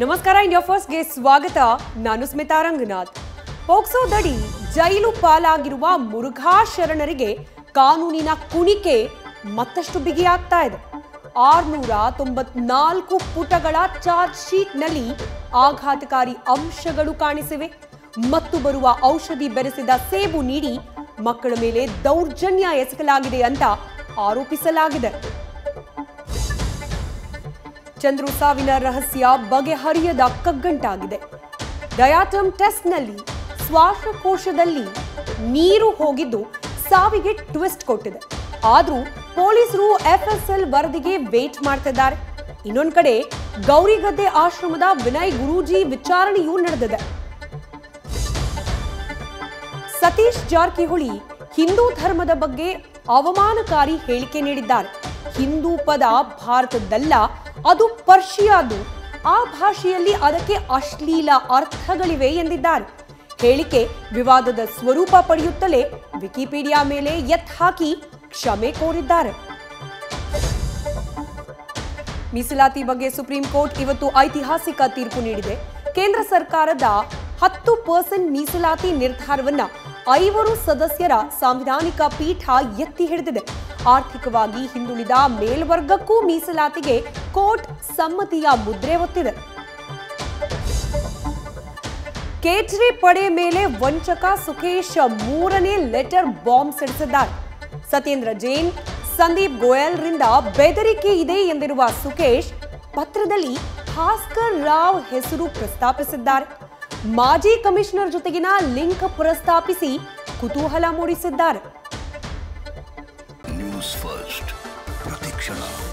ನಮಸ್ಕಾರ ಇಂಡಿಯಾ ಫಸ್ಟ್ಗೆ ಸ್ವಾಗತ ನಾನು ಸ್ಮಿತಾ ರಂಗನಾಥ್ ಪೋಕ್ಸೋದಡಿ ಜೈಲು ಪಾಲಾಗಿರುವ ಮುರುಘಾ ಶರಣರಿಗೆ ಕಾನೂನಿನ ಕುಣಿಕೆ ಮತ್ತಷ್ಟು ಬಿಗಿಯಾಗ್ತಾ ಇದೆ ಆರ್ನೂರ ತೊಂಬತ್ನಾಲ್ಕು ಪುಟಗಳ ಚಾರ್ಜ್ ಶೀಟ್ನಲ್ಲಿ ಆಘಾತಕಾರಿ ಅಂಶಗಳು ಕಾಣಿಸಿವೆ ಮತ್ತು ಬರುವ ಔಷಧಿ ಬೆರೆಸಿದ ಸೇಬು ನೀಡಿ ಮಕ್ಕಳ ಮೇಲೆ ದೌರ್ಜನ್ಯ ಎಸಗಲಾಗಿದೆ ಅಂತ ಆರೋಪಿಸಲಾಗಿದೆ ಚಂದ್ರು ಸಾವಿನ ರಹಸ್ಯ ಬಗೆಹರಿಯದ ಕಗ್ಗಂಟಾಗಿದೆ ಡಯಾಟಮ್ ಟೆಸ್ಟ್ನಲ್ಲಿ ಶ್ವಾಸಕೋಶದಲ್ಲಿ ನೀರು ಹೋಗಿದ್ದು ಸಾವಿಗೆ ಟ್ವಿಸ್ಟ್ ಕೊಟ್ಟಿದೆ ಆದ್ರೂ ಪೊಲೀಸರು ಎಫ್ಎಸ್ಎಲ್ ವರದಿಗೆ ವೇಟ್ ಮಾಡ್ತಿದ್ದಾರೆ ಇನ್ನೊಂದ್ ಕಡೆ ಗೌರಿಗದ್ದೆ ಆಶ್ರಮದ ವಿನಯ್ ಗುರೂಜಿ ವಿಚಾರಣೆಯೂ ನಡೆದಿದೆ ಸತೀಶ್ ಜಾರಕಿಹೊಳಿ ಹಿಂದೂ ಧರ್ಮದ ಬಗ್ಗೆ ಅವಮಾನಕಾರಿ ಹೇಳಿಕೆ ನೀಡಿದ್ದಾರೆ ಹಿಂದೂ ಪದ ಭಾರತದ್ದಲ್ಲ ಅದು ಪರ್ಷಿಯಾದು ಆ ಭಾಷೆಯಲ್ಲಿ ಅದಕ್ಕೆ ಅಶ್ಲೀಲ ಅರ್ಥಗಳಿವೆ ಎಂದಿದ್ದಾರೆ ಹೇಳಿಕೆ ವಿವಾದದ ಸ್ವರೂಪ ಪಡೆಯುತ್ತಲೇ ವಿಕಿಪೀಡಿಯಾ ಮೇಲೆ ಎತ್ ಹಾಕಿ ಕ್ಷಮೆ ಕೋರಿದ್ದಾರೆ ಮೀಸಲಾತಿ ಬಗ್ಗೆ ಸುಪ್ರೀಂ ಕೋರ್ಟ್ ಇವತ್ತು ಐತಿಹಾಸಿಕ ತೀರ್ಪು ನೀಡಿದೆ ಕೇಂದ್ರ ಸರ್ಕಾರದ ಹತ್ತು ಪರ್ಸೆಂಟ್ ಮೀಸಲಾತಿ ನಿರ್ಧಾರವನ್ನ ಐವರು ಸದಸ್ಯರ ಸಾಂವಿಧಾನಿಕ ಪೀಠ ಎತ್ತಿ ಹಿಡಿದಿದೆ ಆರ್ಥಿಕವಾಗಿ ಹಿಂದುಳಿದ ಮೇಲ್ವರ್ಗಕ್ಕೂ ಮೀಸಲಾತಿಗೆ ಕೋರ್ಟ್ ಸಮ್ಮತಿಯ ಮುದ್ರೆ ಒತ್ತಿದೆ ಕೇಜ್ರಿ ಪಡೆ ಮೇಲೆ ವಂಚಕ ಸುಖೇಶ್ ಮೂರನೇ ಲೆಟರ್ ಬಾಂಬ್ ಸಿಡಿಸಿದ್ದಾರೆ ಸತ್ಯೇಂದ್ರ ಜೈನ್ ಸಂದೀಪ್ ಗೋಯಲ್ರಿಂದ ಬೆದರಿಕೆ ಇದೆ ಎಂದಿರುವ ಸುಖೇಶ್ ಪತ್ರದಲ್ಲಿ ಭಾಸ್ಕರ್ ರಾವ್ ಹೆಸರು ಪ್ರಸ್ತಾಪಿಸಿದ್ದಾರೆ ಮಾಜಿ ಕಮಿಷನರ್ ಜೊತೆಗಿನ ಲಿಂಕ್ ಪ್ರಸ್ತಾಪಿಸಿ ಕುತೂಹಲ ಮೂಡಿಸಿದ್ದಾರೆ ನ್ಯೂಸ್ ಫಸ್ಟ್ ಪ್ರತಿಕ್ಷಣ